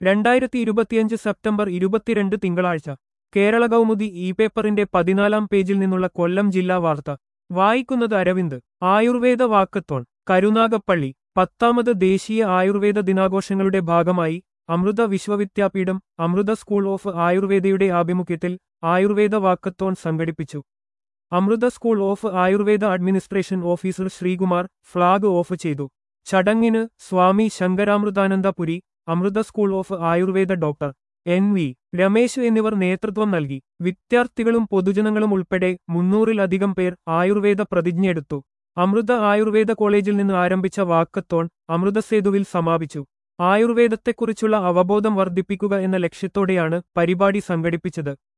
രണ്ടായിരത്തി ഇരുപത്തിയഞ്ച് സെപ്റ്റംബർ ഇരുപത്തിരണ്ട് തിങ്കളാഴ്ച കേരള കൗമുദി ഇ പേപ്പറിന്റെ പതിനാലാം പേജിൽ നിന്നുള്ള കൊല്ലം ജില്ലാ വാർത്ത വായിക്കുന്നത് അരവിന്ദ് ആയുർവേദ വാക്കത്തോൺ കരുനാഗപ്പള്ളി പത്താമത് ദേശീയ ആയുർവേദ ദിനാഘോഷങ്ങളുടെ ഭാഗമായി അമൃത വിശ്വവിദ്യാപീഠം അമൃത സ്കൂൾ ഓഫ് ആയുർവേദയുടെ ആഭിമുഖ്യത്തിൽ ആയുർവേദ വാക്കത്തോൺ സംഘടിപ്പിച്ചു Amrita school of Ayurveda administration officer Sreekumar flag off ചെയ്തു ചടങ്ങിന് Swami Sankaramruthanandapuri Amrita school of Ayurveda doctor N V Ramesh എന്നിവർ നേതൃത്വം നൽകി വിദ്യാർത്ഥികളും പൊതുജനങ്ങളും ഉൾപ്പെടെ മുന്നൂറിലധികം പേർ ആയുർവേദ പ്രതിജ്ഞയെടുത്തു അമൃത ആയുർവേദ കോളേജിൽ നിന്ന് ആരംഭിച്ച വാക്കത്തോൺ അമൃതസേതുവിൽ സമാപിച്ചു ആയുർവേദത്തെക്കുറിച്ചുള്ള അവബോധം വർദ്ധിപ്പിക്കുക എന്ന ലക്ഷ്യത്തോടെയാണ് പരിപാടി സംഘടിപ്പിച്ചത്